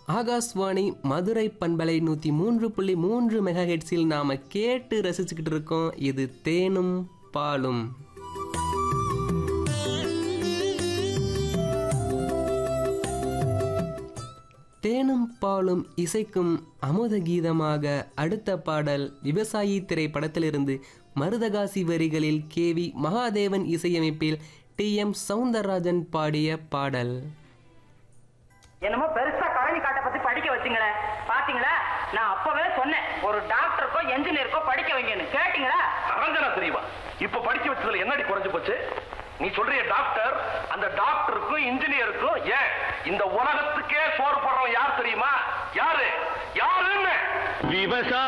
ஆகாஷ்வாணி மதுரை பண்பலை நூற்றி மூன்று புள்ளி மூன்று மெகா ஹெட்ஸில் நாம் கேட்டு ரசிச்சுக்கிட்டு இருக்கோம் இது தேனும் பாலும் தேனும் பாலும் இசைக்கும் அமுத கீதமாக அடுத்த பாடல் விவசாயி திரைப்படத்திலிருந்து மருதகாசி வரிகளில் கேவி மகாதேவன் இசையமைப்பில் டி எம் சவுந்தரராஜன் பாடிய பாடல் என்னமோ பெருசா கழனி காட்டை பத்தி படிக்க வச்சுங்களே பாத்தீங்களா நான் அப்பவே சொன்னேன் ஒரு டாக்டருக்கோ என்ஜினியருக்கோ படிக்க வைங்கன்னு கேட்டீங்களா அரஞ்சனா தெரியுமா இப்ப படிக்க வச்சதுல என்னடி குறைஞ்சு போச்சு நீ சொல்றிய டாக்டர் அந்த டாக்டருக்கும் இன்ஜினியருக்கும் ஏன் இந்த உலகத்துக்கே சோறு போடுறவன் யார் தெரியுமா யாரு யாருன்னு விவசாய